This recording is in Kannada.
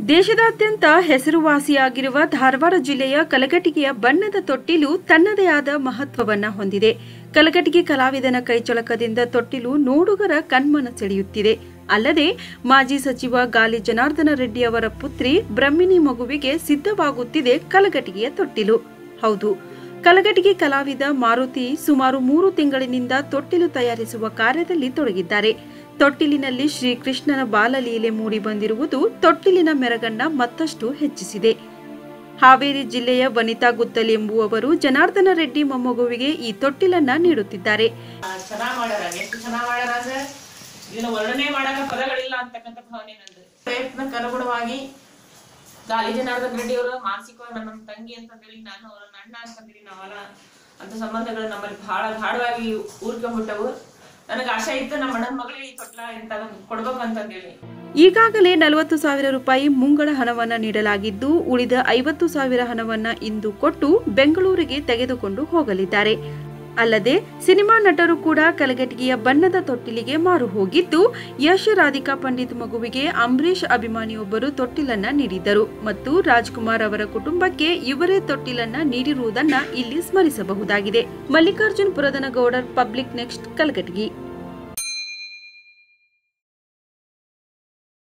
ದೇಶದಾದ್ಯಂತ ಹೆಸರುವಾಸಿಯಾಗಿರುವ ಧಾರವಾಡ ಜಿಲ್ಲೆಯ ಕಲಘಟಗಿಯ ಬಣ್ಣದ ತೊಟ್ಟಿಲು ತನ್ನದೇ ಆದ ಮಹತ್ವವನ್ನ ಹೊಂದಿದೆ ಕಲಘಟಗಿ ಕಲಾವಿದನ ಕೈಚಳಕದಿಂದ ತೊಟ್ಟಿಲು ನೋಡುಗರ ಕಣ್ಮನ ಸೆಳೆಯುತ್ತಿದೆ ಅಲ್ಲದೆ ಮಾಜಿ ಸಚಿವ ಗಾಲಿ ಜನಾರ್ದನ ರೆಡ್ಡಿ ಅವರ ಪುತ್ರಿ ಬ್ರಹ್ಮಿಣಿ ಮಗುವಿಗೆ ಸಿದ್ಧವಾಗುತ್ತಿದೆ ಕಲಘಟಗಿಯ ತೊಟ್ಟಿಲು ಹೌದು ಕಲಘಟಗಿ ಕಲಾವಿದ ಮಾರುತಿ ಸುಮಾರು ಮೂರು ತಿಂಗಳಿನಿಂದ ತೊಟ್ಟಿಲು ತಯಾರಿಸುವ ಕಾರ್ಯದಲ್ಲಿ ತೊಡಗಿದ್ದಾರೆ ತೊಟ್ಟಿಲಿನಲ್ಲಿ ಶ್ರೀಕೃಷ್ಣನ ಬಾಲಲೀಲೆ ಮೂಡಿಬಂದಿರುವುದು ತೊಟ್ಟಿಲಿನ ಮೆರಗನ್ನ ಮತ್ತಷ್ಟು ಹೆಚ್ಚಿಸಿದೆ ಹಾವೇರಿ ಜಿಲ್ಲೆಯ ವನಿತಾ ಗುತ್ತಲ್ ಎಂಬುವವರು ಜನಾರ್ದನ ರೆಡ್ಡಿ ಮೊಮ್ಮಗುವಿಗೆ ಈ ತೊಟ್ಟಿಲನ್ನ ನೀಡುತ್ತಿದ್ದಾರೆ ಚೆನ್ನಾಗ್ ಮಾಡ್ಯಾರ ಎಷ್ಟು ಚೆನ್ನಾಗ್ ಮಾಡ್ಯಾರ ಅಂದ್ರೆ ಇದನ್ನ ವರ್ಣನೆ ಮಾಡಾಕ ಪದಗಳಿಲ್ಲ ಅಂತಕ್ಕಂಥ ಭಾವನೆ ನಂದು ಪ್ರಯತ್ನಕ್ಕೆ ಅನುಗುಣವಾಗಿ ಗಾಲಿ ಜನಾರ್ದನ್ ರೆಡ್ಡಿ ಅವರು ಮಾನಸಿಕವಾಗಿ ನನ್ನ ತಂಗಿ ಅಂತಂದೇಳಿ ನಾನು ಅವ್ರನ್ನ ಅಣ್ಣ ಅಂತಂದೇಳಿ ನಾವೆಲ್ಲ ಅಂತ ಸಂಬಂಧಗಳು ನಮ್ಮಲ್ಲಿ ಬಹಳ ಗಾಢವಾಗಿ ಊರ್ಕೊಂಡ್ಬಿಟ್ಟವು ನನಗೆ ಆಶೆ ಇತ್ತು ನಮ್ಮ ಅಣ್ಣನ ಮಗಳಿಗೆ ಈ ತೊಟ್ಲ ಇಂಥದೊಂದು ಕೊಡ್ಬೇಕು ಅಂತಂದೇಳಿ ಈಗಾಗಲೇ ನಲವತ್ತು ಸಾವಿರ ರೂಪಾಯಿ ಮುಂಗಡ ಹಣವನ್ನ ನೀಡಲಾಗಿದ್ದು ಉಳಿದ ಐವತ್ತು ಸಾವಿರ ಹಣವನ್ನ ಇಂದು ಕೊಟ್ಟು ಬೆಂಗಳೂರಿಗೆ ತೆಗೆದುಕೊಂಡು ಹೋಗಲಿದ್ದಾರೆ ಅಲ್ಲದೆ ಸಿನಿಮಾ ನಟರು ಕೂಡ ಕಲಘಟಗಿಯ ಬಣ್ಣದ ತೊಟ್ಟಿಲಿಗೆ ಮಾರು ಹೋಗಿದ್ದು ಯಶ್ ರಾಧಿಕಾ ಪಂಡಿತ್ ಮಗುವಿಗೆ ಅಂಬರೀಷ್ ಅಭಿಮಾನಿಯೊಬ್ಬರು ತೊಟ್ಟಿಲನ್ನ ನೀಡಿದ್ದರು ಮತ್ತು ರಾಜ್ಕುಮಾರ್ ಅವರ ಕುಟುಂಬಕ್ಕೆ ಇವರೇ ತೊಟ್ಟಿಲನ್ನ ನೀಡಿರುವುದನ್ನ ಇಲ್ಲಿ ಸ್ಮರಿಸಬಹುದಾಗಿದೆ ಮಲ್ಲಿಕಾರ್ಜುನ್ ಪುರದನಗೌಡರ್ ಪಬ್ಲಿಕ್ ನೆಕ್ಸ್ಟ್ ಕಲಘಟಗಿ